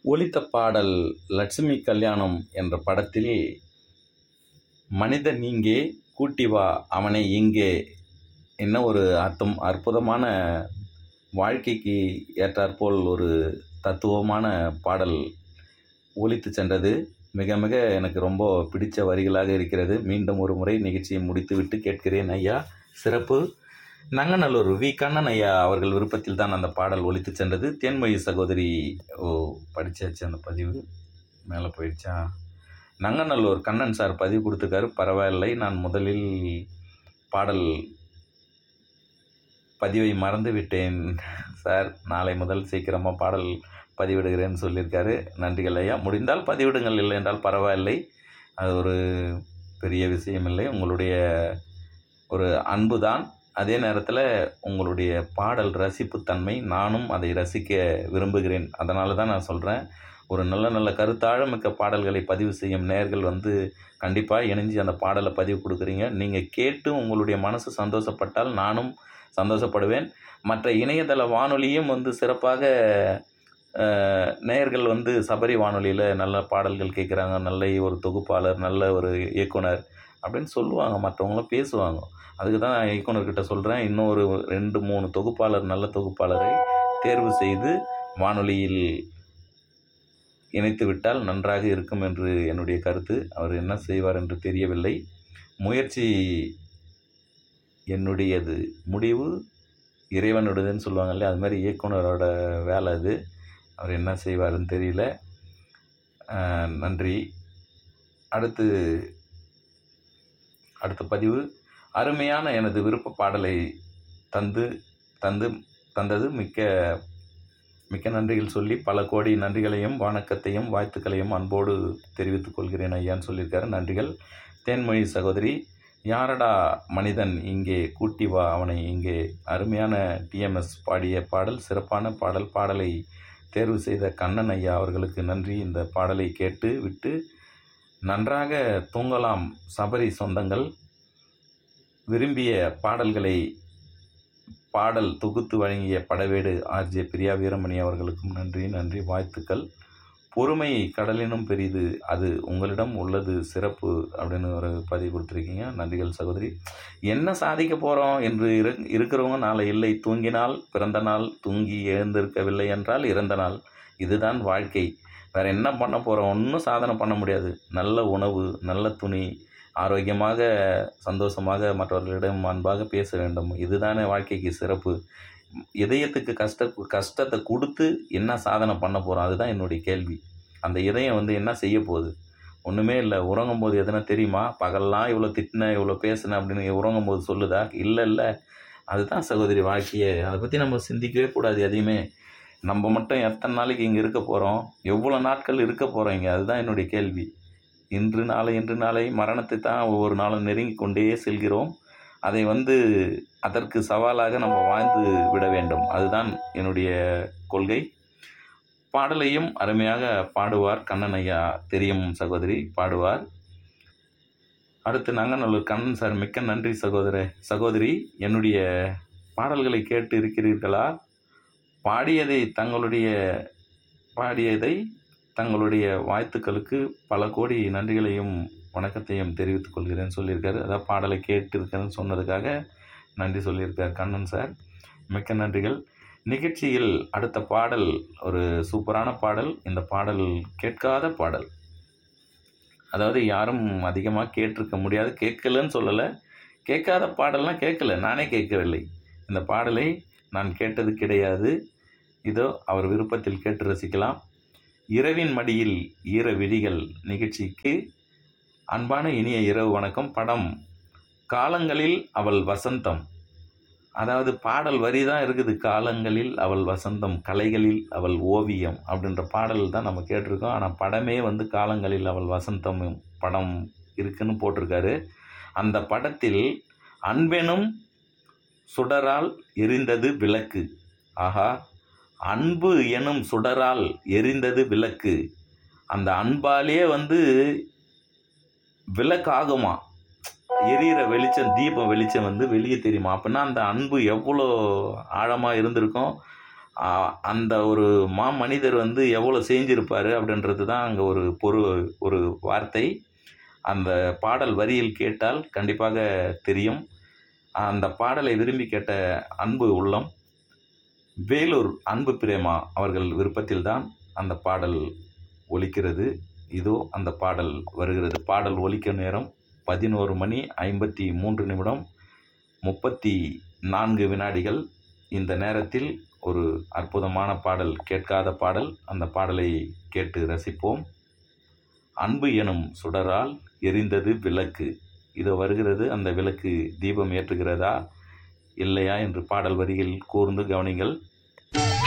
ஒலித்த பாடல் லட்சுமி கல்யாணம் என்ற படத்தில் மனிதன் இங்கே கூட்டி வா அவனை இங்கே என்ன ஒரு அர்த்தம் அற்புதமான வாழ்க்கைக்கு ஏற்றாற்போல் ஒரு தத்துவமான பாடல் ஒலித்து சென்றது மிக மிக எனக்கு ரொம்ப பிடித்த வரிகளாக இருக்கிறது மீண்டும் ஒரு முறை நிகழ்ச்சியை முடித்துவிட்டு கேட்கிறேன் ஐயா சிறப்பு நங்கநல்லூர் வி கண்ணன் ஐயா அவர்கள் விருப்பத்தில் தான் அந்த பாடல் ஒலித்து சென்றது தேன்மொழி சகோதரி ஓ படிச்சாச்சு அந்த பதிவு மேலே போயிடுச்சா நங்கநல்லூர் கண்ணன் சார் பதிவு கொடுத்துருக்காரு பரவாயில்லை நான் முதலில் பாடல் பதிவை மறந்து விட்டேன் சார் நாளை முதல் சீக்கிரமாக பாடல் பதிவிடுகிறேன்னு சொல்லியிருக்காரு நன்றிகள் ஐயா முடிந்தால் பதிவிடுங்கள் இல்லை என்றால் பரவாயில்லை அது ஒரு பெரிய விஷயம் இல்லை உங்களுடைய ஒரு அன்பு தான் அதே நேரத்தில் உங்களுடைய பாடல் ரசிப்புத்தன்மை நானும் அதை ரசிக்க விரும்புகிறேன் அதனால தான் நான் சொல்கிறேன் ஒரு நல்ல நல்ல கருத்தாழமிக்க பாடல்களை பதிவு செய்யும் நேர்கள் வந்து கண்டிப்பாக இணைஞ்சு அந்த பாடலை பதிவு கொடுக்குறீங்க நீங்கள் கேட்டு உங்களுடைய மனசு சந்தோஷப்பட்டால் நானும் சந்தோஷப்படுவேன் மற்ற இணையதள வானொலியும் வந்து சிறப்பாக அஹ், நேயர்கள் வந்து சபரி வானொலியில் நல்ல பாடல்கள் கேட்குறாங்க நல்ல ஒரு தொகுப்பாளர் நல்ல ஒரு இயக்குனர் அப்படின்னு சொல்லுவாங்க மற்றவங்களும் பேசுவாங்க அதுக்கு தான் நான் இயக்குனர்கிட்ட சொல்கிறேன் இன்னும் ஒரு ரெண்டு மூணு தொகுப்பாளர் நல்ல தொகுப்பாளரை தேர்வு செய்து வானொலியில் இணைத்து விட்டால் நன்றாக இருக்கும் என்று என்னுடைய கருத்து அவர் என்ன செய்வார் என்று தெரியவில்லை முயற்சி என்னுடையது முடிவு இறைவனுடையதுன்னு சொல்லுவாங்கல்ல அது மாதிரி இயக்குனரோட வேலை அது அவர் என்ன செய்வாருன்னு தெரியல அஹ், நன்றி அடுத்து அடுத்த பதிவு அருமையான எனது விருப்ப பாடலை தந்து தந்து தந்தது மிக்க மிக்க நன்றிகள் சொல்லி பல கோடி நன்றிகளையும் வணக்கத்தையும் வாழ்த்துக்களையும் அன்போடு தெரிவித்துக் கொள்கிறேன் ஐயான்னு சொல்லியிருக்காரு நன்றிகள் தேன்மொழி சகோதரி யாரடா மனிதன் இங்கே கூட்டி வா அவனை இங்கே அருமையான டிஎம்எஸ் பாடிய பாடல் சிறப்பான பாடல் பாடலை தேர்வு செய்த கண்ணன் ஐயா அவர்களுக்கு நன்றி இந்த பாடலை கேட்டு விட்டு நன்றாக தூங்கலாம் சபரி சொந்தங்கள் விரும்பிய பாடல்களை பாடல் தொகுத்து வழங்கிய படவேடு ஆர்ஜே பிரியா வீரமணி அவர்களுக்கும் நன்றி நன்றி வாழ்த்துக்கள் பொறுமை கடலினும் பெரிது அது உங்களிடம் உள்ளது சிறப்பு அப்படின்னு ஒரு பதிவு கொடுத்துருக்கீங்க நன்றிகள் சகோதரி என்ன சாதிக்க போகிறோம் என்று இரு இருக்கிறவங்க நாளை இல்லை தூங்கினால் பிறந்த நாள் தூங்கி எழுந்திருக்கவில்லை என்றால் இறந்த நாள் இதுதான் வாழ்க்கை வேற என்ன பண்ண போகிறோம் ஒன்றும் சாதனை பண்ண முடியாது நல்ல உணவு நல்ல துணி ஆரோக்கியமாக சந்தோஷமாக மற்றவர்களிடம் அன்பாக பேச வேண்டும் இதுதானே வாழ்க்கைக்கு சிறப்பு இதயத்துக்கு கஷ்ட கஷ்டத்தை கொடுத்து என்ன சாதனை பண்ண போகிறோம் அதுதான் என்னுடைய கேள்வி அந்த இதயம் வந்து என்ன செய்ய போகுது ஒன்றுமே இல்லை உறங்கும் போது எதுனா தெரியுமா பகல்லாம் இவ்வளோ திட்டினேன் இவ்வளோ பேசினேன் அப்படின்னு உறங்கும் போது சொல்லுதா இல்லை இல்லை அதுதான் சகோதரி வாழ்க்கையே அதை பற்றி நம்ம சிந்திக்கவே கூடாது எதையுமே நம்ம மட்டும் எத்தனை நாளைக்கு இங்கே இருக்க போகிறோம் எவ்வளோ நாட்கள் இருக்க போகிறோம் இங்கே அதுதான் என்னுடைய கேள்வி இன்று நாளை இன்று நாளை மரணத்தை தான் ஒவ்வொரு நாளும் நெருங்கி கொண்டே செல்கிறோம் அதை வந்து அதற்கு சவாலாக நம்ம வாழ்ந்து விட வேண்டும் அதுதான் என்னுடைய கொள்கை பாடலையும் அருமையாக பாடுவார் கண்ணன் ஐயா தெரியும் சகோதரி பாடுவார் அடுத்து நங்கநல்லூர் கண்ணன் சார் மிக்க நன்றி சகோதர சகோதரி என்னுடைய பாடல்களை கேட்டு இருக்கிறீர்களா பாடியதை தங்களுடைய பாடியதை தங்களுடைய வாழ்த்துக்களுக்கு பல கோடி நன்றிகளையும் வணக்கத்தையும் தெரிவித்துக் கொள்கிறேன்னு சொல்லியிருக்காரு அதாவது பாடலை கேட்டிருக்கேன்னு சொன்னதுக்காக நன்றி சொல்லியிருக்கார் கண்ணன் சார் மிக்க நன்றிகள் நிகழ்ச்சியில் அடுத்த பாடல் ஒரு சூப்பரான பாடல் இந்த பாடல் கேட்காத பாடல் அதாவது யாரும் அதிகமாக கேட்டிருக்க முடியாது கேட்கலன்னு சொல்லலை கேட்காத பாடல்லாம் கேட்கல நானே கேட்கவில்லை இந்த பாடலை நான் கேட்டது கிடையாது இதோ அவர் விருப்பத்தில் கேட்டு ரசிக்கலாம் இரவின் மடியில் ஈர விழிகள் நிகழ்ச்சிக்கு அன்பான இனிய இரவு வணக்கம் படம் காலங்களில் அவள் வசந்தம் அதாவது பாடல் வரி தான் இருக்குது காலங்களில் அவள் வசந்தம் கலைகளில் அவள் ஓவியம் அப்படின்ற பாடல் தான் நம்ம கேட்டிருக்கோம் ஆனால் படமே வந்து காலங்களில் அவள் வசந்தம் படம் இருக்குன்னு போட்டிருக்காரு அந்த படத்தில் அன்பெனும் சுடரால் எரிந்தது விளக்கு ஆஹா அன்பு எனும் சுடரால் எரிந்தது விளக்கு அந்த அன்பாலே வந்து விளக்காகுமா எரியிற வெளிச்சம் தீபம் வெளிச்சம் வந்து வெளியே தெரியுமா அப்படின்னா அந்த அன்பு எவ்வளோ ஆழமாக இருந்திருக்கும் ஆ, அந்த ஒரு மா மனிதர் வந்து எவ்வளோ செஞ்சிருப்பாரு அப்படின்றது தான் அங்கே ஒரு பொரு ஒரு வார்த்தை அந்த பாடல் வரியில் கேட்டால் கண்டிப்பாக தெரியும் அந்த பாடலை விரும்பி கேட்ட அன்பு உள்ளம் வேலூர் அன்பு பிரேமா அவர்கள் விருப்பத்தில்தான் அந்த பாடல் ஒலிக்கிறது இதோ அந்த பாடல் வருகிறது பாடல் ஒலிக்க நேரம் பதினோரு மணி ஐம்பத்தி மூன்று நிமிடம் முப்பத்தி நான்கு வினாடிகள் இந்த நேரத்தில் ஒரு அற்புதமான பாடல் கேட்காத பாடல் அந்த பாடலை கேட்டு ரசிப்போம் அன்பு எனும் சுடரால் எரிந்தது விளக்கு இது வருகிறது அந்த விளக்கு தீபம் ஏற்றுகிறதா இல்லையா என்று பாடல் வரியில் கூர்ந்து கவனிங்கள்